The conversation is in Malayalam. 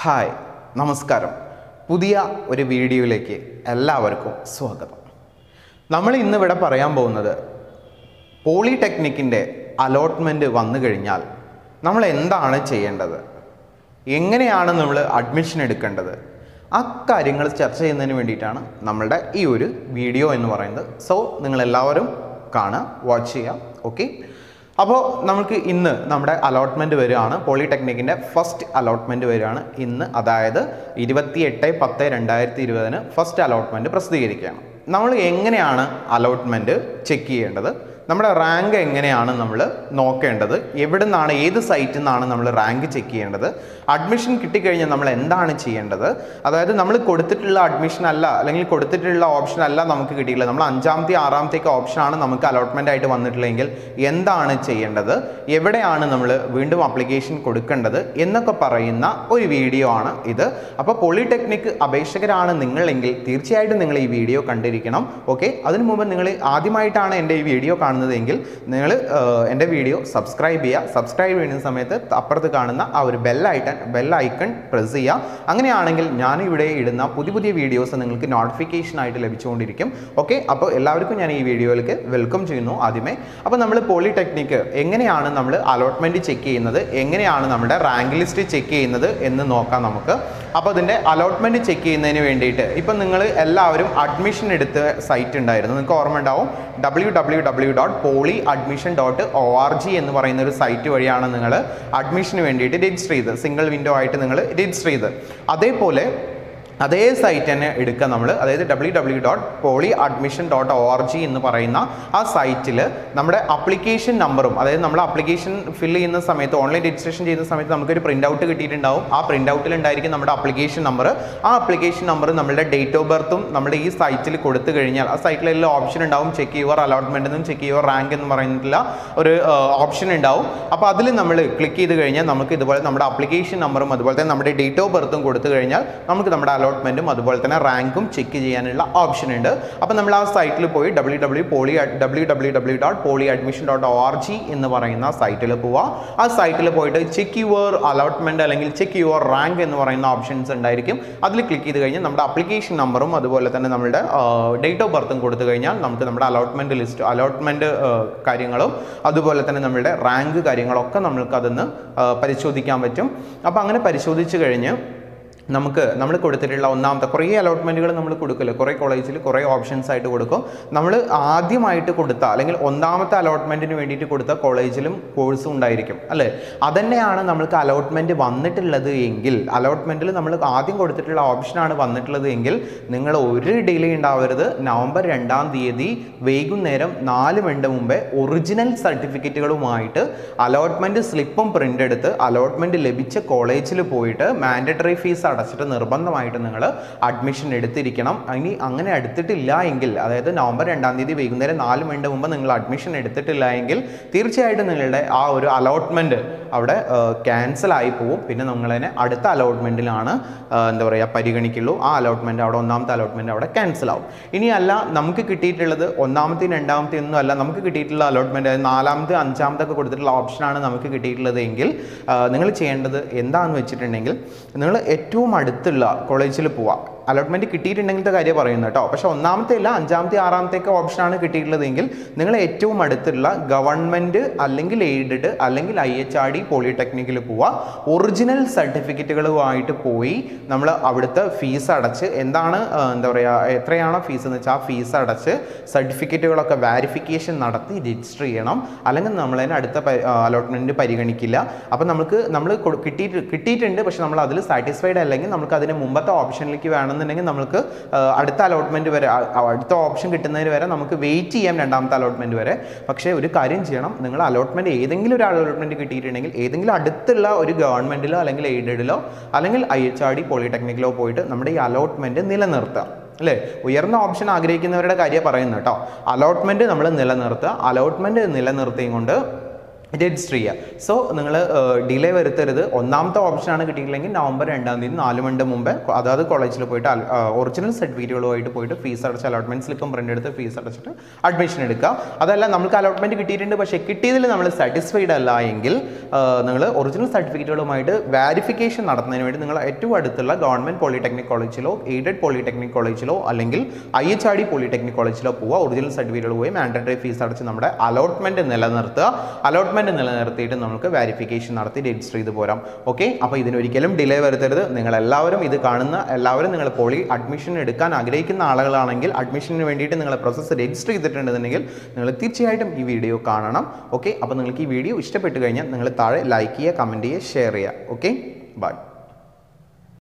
ഹായ് നമസ്കാരം പുതിയ ഒരു വീഡിയോയിലേക്ക് എല്ലാവർക്കും സ്വാഗതം നമ്മൾ ഇന്നിവിടെ പറയാൻ പോകുന്നത് പോളിടെക്നിക്കിൻ്റെ അലോട്ട്മെൻറ്റ് വന്നു കഴിഞ്ഞാൽ നമ്മൾ എന്താണ് ചെയ്യേണ്ടത് എങ്ങനെയാണ് നമ്മൾ അഡ്മിഷൻ എടുക്കേണ്ടത് അക്കാര്യങ്ങൾ ചർച്ച ചെയ്യുന്നതിന് വേണ്ടിയിട്ടാണ് നമ്മളുടെ ഈ ഒരു വീഡിയോ എന്ന് പറയുന്നത് സോ നിങ്ങളെല്ലാവരും കാണുക വാച്ച് ചെയ്യുക ഓക്കെ അപ്പോൾ നമുക്ക് ഇന്ന് നമ്മുടെ അലോട്ട്മെൻറ്റ് വരികയാണ് പോളിടെക്നിക്കിൻ്റെ ഫസ്റ്റ് അലോട്ട്മെൻറ്റ് വരികയാണ് ഇന്ന് അതായത് ഇരുപത്തി എട്ട് പത്ത് രണ്ടായിരത്തി ഇരുപതിന് ഫസ്റ്റ് അലോട്ട്മെൻറ്റ് പ്രസിദ്ധീകരിക്കുകയാണ് നമ്മൾ എങ്ങനെയാണ് അലോട്ട്മെൻറ്റ് ചെക്ക് ചെയ്യേണ്ടത് നമ്മുടെ റാങ്ക് എങ്ങനെയാണ് നമ്മൾ നോക്കേണ്ടത് എവിടെ നിന്നാണ് ഏത് സൈറ്റിൽ നിന്നാണ് നമ്മൾ റാങ്ക് ചെക്ക് ചെയ്യേണ്ടത് അഡ്മിഷൻ കിട്ടിക്കഴിഞ്ഞാൽ നമ്മൾ എന്താണ് ചെയ്യേണ്ടത് അതായത് നമ്മൾ കൊടുത്തിട്ടുള്ള അഡ്മിഷൻ അല്ല അല്ലെങ്കിൽ കൊടുത്തിട്ടുള്ള ഓപ്ഷൻ അല്ല നമുക്ക് കിട്ടിയില്ല നമ്മൾ അഞ്ചാമത്തെ ആറാമത്തേക്ക് ഓപ്ഷനാണ് നമുക്ക് അലോട്ട്മെൻ്റ് ആയിട്ട് വന്നിട്ടുള്ളതെങ്കിൽ എന്താണ് ചെയ്യേണ്ടത് എവിടെയാണ് നമ്മൾ വീണ്ടും അപ്ലിക്കേഷൻ കൊടുക്കേണ്ടത് എന്നൊക്കെ പറയുന്ന ഒരു വീഡിയോ ആണ് ഇത് അപ്പോൾ പോളിടെക്നിക് അപേക്ഷകരാണ് നിങ്ങളെങ്കിൽ തീർച്ചയായിട്ടും നിങ്ങൾ ഈ വീഡിയോ കണ്ടിരിക്കണം ഓക്കെ അതിനു മുമ്പ് നിങ്ങൾ ആദ്യമായിട്ടാണ് എൻ്റെ ഈ വീഡിയോ കാണുന്നതെങ്കിൽ നിങ്ങൾ എൻ്റെ വീഡിയോ സബ്സ്ക്രൈബ് ചെയ്യുക സബ്സ്ക്രൈബ് ചെയ്യുന്ന സമയത്ത് അപ്പുറത്ത് കാണുന്ന ആ ഒരു bell icon bell icon press ചെയ്യുക അങ്ങനെയാണെങ്കിൽ ഞാൻ ഇവിടെ ഇടുന്ന പുതിയ പുതിയ വീഡിയോസ് നിങ്ങൾക്ക് നോട്ടിഫിക്കേഷൻ ആയിട്ട് ലഭിച്ചുകൊണ്ടിരിക്കും ഓക്കെ അപ്പോൾ എല്ലാവർക്കും ഞാൻ ഈ വീഡിയോയിലേക്ക് വെൽക്കം ചെയ്യുന്നു ആദ്യമേ അപ്പോൾ നമ്മൾ പോളിടെക്നിക്ക് എങ്ങനെയാണ് നമ്മൾ അലോട്ട്മെൻറ്റ് ചെക്ക് ചെയ്യുന്നത് എങ്ങനെയാണ് നമ്മുടെ റാങ്ക് ലിസ്റ്റ് ചെക്ക് ചെയ്യുന്നത് എന്ന് നോക്കാം നമുക്ക് അപ്പോൾ അതിൻ്റെ അലോട്ട്മെൻറ്റ് ചെക്ക് ചെയ്യുന്നതിന് വേണ്ടിയിട്ട് ഇപ്പം നിങ്ങൾ എല്ലാവരും അഡ്മിഷൻ എടുത്ത സൈറ്റ് ഉണ്ടായിരുന്നു നിങ്ങൾക്ക് ഓർമ്മ ഉണ്ടാവും W W W dot poly admission dot O R G എന്ന് പറയുന്ന ഒരു സൈറ്റ് വഴിയാണ് നിങ്ങൾ അഡ്മിഷന് വേണ്ടിയിട്ട് രജിസ്റ്റർ ചെയ്ത് സിംഗിൾ വിൻഡോ ആയിട്ട് നിങ്ങൾ രജിസ്റ്റർ ചെയ്ത് അതേപോലെ അതേ സൈറ്റ് തന്നെ എടുക്കുക നമ്മൾ അതായത് W W dot poly admission dot O R G എന്ന് പറയുന്ന ആ സൈറ്റിൽ നമ്മുടെ അപ്ലിക്കേഷൻ നമ്പറും അതായത് നമ്മൾ അപ്ലിക്കേഷൻ ഫില്ല് ചെയ്യുന്ന സമയത്ത് ഓൺലൈൻ രജിസ്ട്രേഷൻ ചെയ്യുന്ന സമയത്ത് നമുക്കൊരു പ്രിൻ്റ് ഔട്ട് കിട്ടിയിട്ടുണ്ടാവും ആ പ്രിൻ്റ് ഔട്ടിൽ ഉണ്ടായിരിക്കും നമ്മുടെ അപ്ലിക്കേഷൻ നമ്പർ ആ അപ്ലിക്കേഷൻ നമ്പർ നമ്മുടെ ഡേറ്റ് ഓഫ് ബർത്തും നമ്മുടെ ഈ സൈറ്റിൽ കൊടുത്തു കഴിഞ്ഞാൽ ആ സൈറ്റിൽ എല്ലാം ഓപ്ഷൻ ഉണ്ടാവും ചെക്ക് യുവർ അലോട്ട്മെൻറ്റ് എന്നും ചെക്ക് യുവർ റാങ്ക് എന്ന് പറയുന്നില്ല ഒരു ഓപ്ഷൻ ഉണ്ടാവും അപ്പോൾ അതിൽ നമ്മൾ ക്ലിക്ക് ചെയ്ത് കഴിഞ്ഞാൽ നമുക്ക് ഇതുപോലെ നമ്മുടെ അപ്ലിക്കേഷൻ നമ്പറും അതുപോലെ തന്നെ നമ്മുടെ ഡേറ്റ് ഓഫ് ബർത്തും കൊടുത്തു കഴിഞ്ഞാൽ നമുക്ക് നമ്മുടെ അലോട്ട്മെൻറ്റും അതുപോലെ തന്നെ റാങ്കും ചെക്ക് ചെയ്യാനുള്ള ഓപ്ഷൻ ഉണ്ട് അപ്പോൾ നമ്മൾ ആ സൈറ്റിൽ പോയി W W poly W W W dot poly admission dot O R G എന്ന് പറയുന്ന സൈറ്റിൽ പോവുക ആ സൈറ്റിൽ പോയിട്ട് ചെക്ക് യുവർ അലോട്ട്മെൻറ്റ് അല്ലെങ്കിൽ ചെക്ക് യുവർ റാങ്ക് എന്ന് പറയുന്ന ഓപ്ഷൻസ് ഉണ്ടായിരിക്കും അതിൽ ക്ലിക്ക് ചെയ്ത് കഴിഞ്ഞാൽ നമ്മുടെ അപ്ലിക്കേഷൻ നമ്പറും അതുപോലെ തന്നെ നമ്മുടെ ഡേറ്റ് ഓഫ് ബർത്തും കൊടുത്തു കഴിഞ്ഞാൽ നമുക്ക് നമ്മുടെ അലോട്ട്മെൻറ്റ് ലിസ്റ്റ് അലോട്ട്മെൻറ്റ് കാര്യങ്ങളും അതുപോലെ തന്നെ നമ്മുടെ റാങ്ക് കാര്യങ്ങളൊക്കെ നമ്മൾക്ക് അതൊന്ന് പരിശോധിക്കാൻ പറ്റും അപ്പോൾ അങ്ങനെ പരിശോധിച്ച് കഴിഞ്ഞ് നമുക്ക് നമ്മൾ കൊടുത്തിട്ടുള്ള ഒന്നാമത്തെ കുറേ അലോട്ട്മെൻറ്റുകൾ നമ്മൾ കൊടുക്കില്ല കുറേ കോളേജിൽ കുറേ ഓപ്ഷൻസ് ആയിട്ട് കൊടുക്കും നമ്മൾ ആദ്യമായിട്ട് കൊടുത്ത അല്ലെങ്കിൽ ഒന്നാമത്തെ അലോട്ട്മെൻറ്റിന് വേണ്ടിയിട്ട് കൊടുത്ത കോളേജിലും കോഴ്സും ഉണ്ടായിരിക്കും അല്ലേ അതന്നെയാണ് നമ്മൾക്ക് അലോട്ട്മെൻറ്റ് വന്നിട്ടുള്ളത് എങ്കിൽ അലോട്ട്മെൻറ്റിൽ നമ്മൾ ആദ്യം കൊടുത്തിട്ടുള്ള ഓപ്ഷനാണ് വന്നിട്ടുള്ളത് എങ്കിൽ നിങ്ങൾ ഒരു ഡിലേ ഉണ്ടാവരുത് നവംബർ രണ്ടാം തീയതി വൈകുന്നേരം നാല് മിനിറ്റ് മുമ്പേ ഒറിജിനൽ സർട്ടിഫിക്കറ്റുകളുമായിട്ട് അലോട്ട്മെൻറ്റ് സ്ലിപ്പും പ്രിൻ്റ് എടുത്ത് അലോട്ട്മെൻറ്റ് ലഭിച്ച കോളേജിൽ പോയിട്ട് മാൻഡറ്ററി ഫീസ് അടച്ചിട്ട് നിർബന്ധമായിട്ട് നിങ്ങൾ അഡ്മിഷൻ എടുത്തിരിക്കണം ഇനി അങ്ങനെ എടുത്തിട്ടില്ല എങ്കിൽ അതായത് നവംബർ രണ്ടാം തീയതി വൈകുന്നേരം നാല് മിനിറ്റ് മുമ്പ് നിങ്ങൾ അഡ്മിഷൻ എടുത്തിട്ടില്ല എങ്കിൽ തീർച്ചയായിട്ടും നിങ്ങളുടെ ആ ഒരു അലോട്ട്മെൻറ്റ് അവിടെ ക്യാൻസൽ ആയി പോവും പിന്നെ നിങ്ങളതിനെ അടുത്ത അലോട്ട്മെൻറ്റിലാണ് എന്താ പറയുക പരിഗണിക്കുള്ളൂ ആ അലോട്ട്മെൻറ്റ് അവിടെ ഒന്നാമത്തെ അലോട്ട്മെൻറ്റ് അവിടെ ക്യാൻസൽ ആവും ഇനിയല്ല നമുക്ക് കിട്ടിയിട്ടുള്ളത് ഒന്നാമത്തെയും രണ്ടാമത്തെയും ഒന്നും അല്ല നമുക്ക് കിട്ടിയിട്ടുള്ള അലോട്ട്മെൻറ്റ് അതായത് നാലാമത്തെ അഞ്ചാമത്തെ ഒക്കെ കൊടുത്തിട്ടുള്ള ഓപ്ഷനാണ് നമുക്ക് കിട്ടിയിട്ടുള്ളത് എങ്കിൽ നിങ്ങൾ ചെയ്യേണ്ടത് എന്താണെന്ന് വെച്ചിട്ടുണ്ടെങ്കിൽ നിങ്ങൾ ഏറ്റവും അടുത്തുള്ള കോളേജിൽ പോവുക അലോട്ട്മെൻറ്റ് കിട്ടിയിട്ടുണ്ടെങ്കിലത്തെ കാര്യം പറയുന്നത് കേട്ടോ പക്ഷേ ഒന്നാമത്തെ ഇല്ല അഞ്ചാമത്തെ ആറാമത്തെ ഒക്കെ ഓപ്ഷനാണ് കിട്ടിയിട്ടുള്ളതെങ്കിൽ നിങ്ങൾ ഏറ്റവും അടുത്തുള്ള ഗവൺമെൻറ് അല്ലെങ്കിൽ എയ്ഡഡ് അല്ലെങ്കിൽ ഐ എച്ച് ആർ ഡി പോളിടെക്നിക്കിൽ പോവുക ഒറിജിനൽ സർട്ടിഫിക്കറ്റുകളുമായിട്ട് പോയി നമ്മൾ അവിടുത്തെ ഫീസ് അടച്ച് എന്താണ് എന്താ പറയുക എത്രയാണോ ഫീസ് എന്ന് വെച്ചാൽ ആ ഫീസ് അടച്ച് സർട്ടിഫിക്കറ്റുകളൊക്കെ വാരിഫിക്കേഷൻ നടത്തി രജിസ്റ്റർ ചെയ്യണം അല്ലെങ്കിൽ നമ്മളതിന് അടുത്ത അലോട്ട്മെൻറ്റ് പരിഗണിക്കില്ല അപ്പോൾ നമുക്ക് നമ്മൾ കിട്ടിയിട്ട് കിട്ടിയിട്ടുണ്ട് പക്ഷെ നമ്മൾ അതിൽ സാറ്റിസ്ഫൈഡ് അല്ലെങ്കിൽ നമുക്ക് അതിന് മുമ്പത്തെ ഓപ്ഷനിലേക്ക് വേണമെന്നുണ്ടെങ്കിൽ നമുക്ക് അടുത്ത അലോട്ട്മെൻറ്റ് വരെ അടുത്ത ഓപ്ഷൻ കിട്ടുന്നതിന് വരെ നമുക്ക് വെയിറ്റ് ചെയ്യാം രണ്ടാമത്തെ അലോട്ട്മെൻറ്റ് വരെ പക്ഷേ ഒരു കാര്യം ചെയ്യണം നിങ്ങൾ അലോട്ട്മെൻറ്റ് ഏതെങ്കിലും ഒരു അലോട്ട്മെൻറ്റ് കിട്ടിയിട്ടുണ്ടെങ്കിൽ ഏതെങ്കിലും അടുത്തുള്ള ഒരു ഗവൺമെൻറ്റിലോ അല്ലെങ്കിൽ എയ്ഡഡിലോ അല്ലെങ്കിൽ ഐ എച്ച് ആർ ഡി പോളിടെക്നിക്കിലോ പോയിട്ട് നമ്മുടെ ഈ അലോട്ട്മെൻറ്റ് നിലനിർത്തുക അല്ലേ ഉയർന്ന ഓപ്ഷൻ ആഗ്രഹിക്കുന്നവരുടെ കാര്യം പറയുന്നത് കേട്ടോ അലോട്ട്മെൻറ്റ് നമ്മൾ നിലനിർത്തുക അലോട്ട്മെൻറ്റ് നിലനിർത്തിയും കൊണ്ട് രജിസ്റ്റർ ചെയ്യുക സോ നിങ്ങൾ ഡിലേ വരുത്തരുത് ഒന്നാമത്തെ ഓപ്ഷനാണ് കിട്ടിയില്ലെങ്കിൽ നവംബർ രണ്ടാം തീയതി നാല് മണിൻ്റെ മുമ്പേ അതായത് കോളേജിൽ പോയിട്ട് ഒറിജിനൽ സർട്ടിഫിക്കറ്റുകളുമായിട്ട് പോയിട്ട് ഫീസ് അടച്ച് അലോട്ട്മെന്റ് സ്ലിപ്പും പ്രിൻ്റ് എടുത്ത് ഫീസ് അടച്ചിട്ട് അഡ്മിഷൻ എടുക്കുക അതല്ല നമുക്ക് അലോട്ട്മെന്റ് കിട്ടിയിട്ടുണ്ട് പക്ഷേ കിട്ടിയതിൽ നമ്മൾ സാറ്റിസ്ഫൈഡ് അല്ല എങ്കിൽ നിങ്ങൾ ഒറിജിനൽ സർട്ടിഫിക്കറ്റുകളുമായിട്ട് വാരിഫിക്കേഷൻ നടത്തുന്നതിന് വേണ്ടി നിങ്ങൾ ഏറ്റവും അടുത്തുള്ള ഗവൺമെന്റ് പോളിടെക്നിക് കോളേജിലോ എയ്ഡഡ് പോളിടെക്നിക് കോളേജിലോ അല്ലെങ്കിൽ I H R D polytechnic കോളേജിലോ പോവുക ഒറിജിനൽ സർട്ടിഫിക്കറ്റുകൾ പോയി മാൻഡറ്ററി ഫീസ് അടച്ച് നമ്മുടെ അലോട്ട്മെന്റ് നിലനിർത്തുക അലോട്ട്മെന്റ് നിലനിർത്തിയിട്ട് നമുക്ക് വാരിഫിക്കേഷൻ നടത്തി രജിസ്റ്റർ ചെയ്ത് പോരാം ഓക്കെ അപ്പോൾ ഇതിനൊരിക്കലും ഡിലേ വരുത്തരുത് നിങ്ങൾ എല്ലാവരും ഇത് കാണുന്ന എല്ലാവരും നിങ്ങൾ പോളി അഡ്മിഷൻ എടുക്കാൻ ആഗ്രഹിക്കുന്ന ആളുകളാണെങ്കിൽ അഡ്മിഷന് വേണ്ടിയിട്ട് നിങ്ങൾ പ്രോസസ്സ് രജിസ്റ്റർ ചെയ്തിട്ടുണ്ടെന്നുണ്ടെങ്കിൽ നിങ്ങൾ തീർച്ചയായിട്ടും ഈ വീഡിയോ കാണണം ഓക്കെ അപ്പോൾ നിങ്ങൾക്ക് ഈ വീഡിയോ ഇഷ്ടപ്പെട്ട് കഴിഞ്ഞാൽ നിങ്ങൾ താഴെ ലൈക്ക് ചെയ്യുക കമൻറ്റ് ചെയ്യുക ഷെയർ ചെയ്യുക ഓക്കെ ബൈ